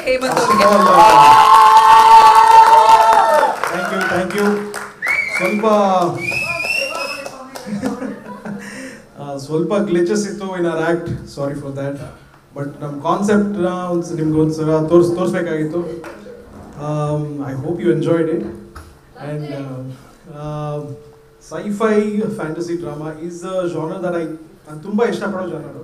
ಹೇಮಂತ್ ಅವರಿಗೆ thank you thank you ಸ್ವಲ್ಪ ಆ, ಸ್ವಲ್ಪ ಗ್ಲಿಚಸ್ ಇತ್ತು in our act sorry for that but ನಮ್ಮ ಕಾನ್ಸೆಪ್ಟ್ನ ಒಂದು ನಿಮ್ಗೆ ಒಂದು ಸಲ ತೋರಿಸ್ ತೋರಿಸ್ಬೇಕಾಗಿತ್ತು I hope you enjoyed it and sci fi fantasy drama is a genre that I ನಾನು ತುಂಬ ಇಷ್ಟಪಡೋ ಜಾನರು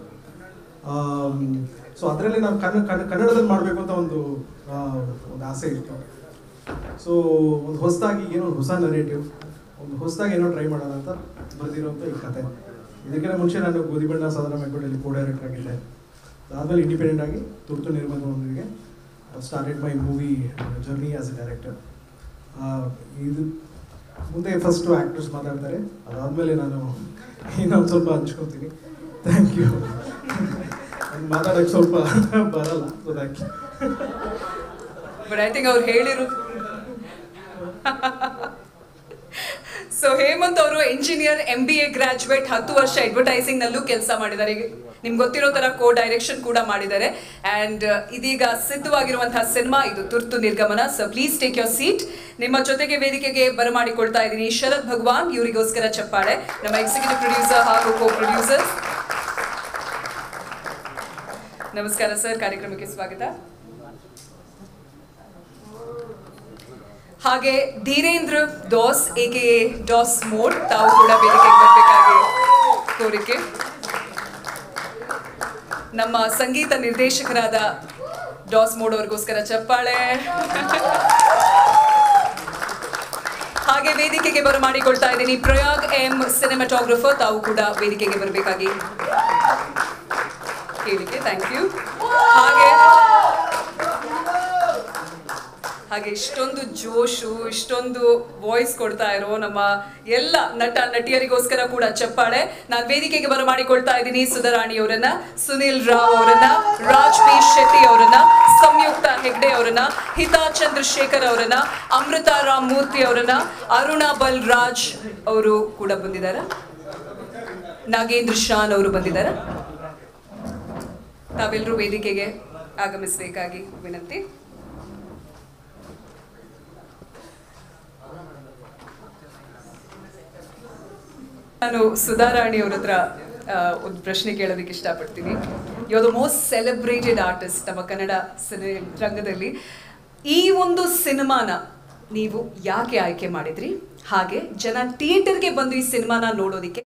ಸೊ ಅದರಲ್ಲಿ ನಾನು ಕನ್ನಡ ಕನ್ನಡ ಕನ್ನಡದಲ್ಲಿ ಮಾಡಬೇಕು ಅಂತ ಒಂದು ಆ, ಒಂದು ಆಸೆ ಇತ್ತು ಸೊ ಒಂದು ಹೊಸದಾಗಿ ಏನೋ ಒಂದು ಹೊಸ ನರೇಟಿವ್ ಒಂದು ಹೊಸದಾಗಿ ಏನೋ ಟ್ರೈ ಮಾಡೋಣ ಅಂತ ಬರೆದಿರೋಂಥ ಈ ಕತೆ ಇದಕ್ಕಿಂತ ಮುಂಚೆ ನಾನು ಗೋಧಿ ಬಣ್ಣ ಸಾಧನ ಮೆಗ್ಗೋಡಲ್ಲಿ ಕೋ ಡೈರೆಕ್ಟರ್ ಆಗಿದ್ದೆ ಅದಾದಮೇಲೆ ಇಂಡಿಪೆಂಡೆಂಟ್ ಆಗಿ ತುರ್ತು ನಿರ್ಬಂಧದೊಂದಿಗೆ started my movie journey as a director ಇದು ಮುಂದೆ ಫಸ್ಟು ಆ್ಯಕ್ಟರ್ಸ್ ಮಾತಾಡ್ತಾರೆ ಅದಾದಮೇಲೆ ನಾನು ಇನ್ನೊಂದು ಸ್ವಲ್ಪ ಹಂಚ್ಕೊತೀನಿ ಥ್ಯಾಂಕ್ ಯು ಮಾತಾಡೋಕ್ಕೆ ಸ್ವಲ್ಪ ಬರಲ್ಲ so thank you but I think ಅವ್ರು ಹೇಳಿರು ಸೊ ಹೇಮಂತ್ ಅವರು engineer M B A graduate ಹತ್ತು ವರ್ಷ ಅಡ್ವರ್ಟೈಸಿಂಗ್ ನಲ್ಲೂ ಕೆಲಸ ಮಾಡಿದ್ದಾರೆ ಈಗ ನಿಮ್ಗೆ ಗೊತ್ತಿರೋ ತರ ಕೋ ಡೈರೆಕ್ಷನ್ ಕೂಡ ಮಾಡಿದ್ದಾರೆ ಅಂಡ್ ಇದೀಗ ಸಿದ್ಧವಾಗಿರುವಂತಹ ಸಿನಿಮಾ ಇದು ತುರ್ತು ನಿರ್ಗಮನ so please take your seat ನಿಮ್ಮ ಜೊತೆಗೆ ವೇದಿಕೆಗೆ ಬರಮಾಡಿಕೊಳ್ತಾ ಇದ್ದೀನಿ ಶರತ್ ಭಗವಾನ್ ಇವರಿಗೋಸ್ಕರ ಚಪ್ಪಾಳೆ ನಮ್ಮ ಎಕ್ಸಿಕ್ಯೂಟಿವ್ ಪ್ರೊಡ್ಯೂಸರ್ ಹಾಗೂ ಕೋ ಪ್ರೊಡ್ಯೂಸರ್ ನಮಸ್ಕಾರ ಸರ್ ಕಾರ್ಯಕ್ರಮಕ್ಕೆ ಸ್ವಾಗತ ಹಾಗೆ ಧೀರೇಂದ್ರ ದೋಸ್ ಎಕೆ ಡಾಸ್ ಮೋಡ್ ತಾವು ಕೂಡ ವೇದಿಕೆಗೆ ಬರಬೇಕಾಗಿ ಕೋರಿಕೆ ನಮ್ಮ ಸಂಗೀತ ನಿರ್ದೇಶಕರಾದ ಡಾಸ್ ಮೋಡ್ ಅವ್ರಿಗೋಸ್ಕರ ಚಪ್ಪಾಳೆ ಹಾಗೆ ವೇದಿಕೆಗೆ ಬರಮಾಡಿಕೊಳ್ತಾ ಇದ್ದೀನಿ ಪ್ರಯಾಗ್ ಎಂ ಸಿನಿಮಾಟೋಗ್ರಫರ್ ತಾವು ಕೂಡ ವೇದಿಕೆಗೆ ಬರಬೇಕಾಗಿ ಕೇಳಿಕೆ ಥ್ಯಾಂಕ್ ಯು ಹಾಗೆ ಹಾಗೆ ಇಷ್ಟೊಂದು ಜೋಶು ಇಷ್ಟೊಂದು ವಾಯ್ಸ್ ಕೊಡ್ತಾ ಇರೋ ನಮ್ಮ ಎಲ್ಲ ನಟ ನಟಿಯರಿಗೋಸ್ಕರ ಕೂಡ ಚಪ್ಪಾಳೆ ನಾನು ವೇದಿಕೆಗೆ ಬರಮಾಡಿಕೊಳ್ತಾ ಇದ್ದೀನಿ ಸುಧಾರಾಣಿ ಅವರನ್ನ ಸುನಿಲ್ ರಾವ್ ಅವರನ್ನ ರಾಜ್ ಪಿ ಶೆಟ್ಟಿ ಅವರನ್ನ ಸಂಯುಕ್ತ ಹೆಗ್ಡೆ ಅವರನ್ನ ಹಿತಾ ಚಂದ್ರಶೇಖರ್ ಅವರನ್ನ ಅಮೃತ ರಾಮ್ ಮೂರ್ತಿ ಅವರನ್ನ ಅರುಣಾ ಬಲ್ ರಾಜ್ ಅವರು ಕೂಡ ಬಂದಿದ್ದಾರೆ ನಾಗೇಂದ್ರ ಶಾನ್ ಅವರು ಬಂದಿದ್ದಾರೆ ತಾವೆಲ್ಲರೂ ವೇದಿಕೆಗೆ ಆಗಮಿಸಬೇಕಾಗಿ ವಿನಂತಿ ನಾನು ಸುಧಾರಾಣಿ ಅವ್ರ ಹತ್ರ ಆ, ಒಂದು ಪ್ರಶ್ನೆ ಕೇಳೋದಕ್ಕೆ ಇಷ್ಟಪಡ್ತೀನಿ you the most celebrated artist ನಮ್ಮ ಕನ್ನಡ ಸಿನಿ ರಂಗದಲ್ಲಿ ಈ ಒಂದು ಸಿನಿಮಾನ ನೀವು ಯಾಕೆ ಆಯ್ಕೆ ಮಾಡಿದ್ರಿ ಹಾಗೆ ಜನ ಥಿಯೇಟರ್ಗೆ ಬಂದು ಈ ಸಿನಿಮಾನ ನೋಡೋದಕ್ಕೆ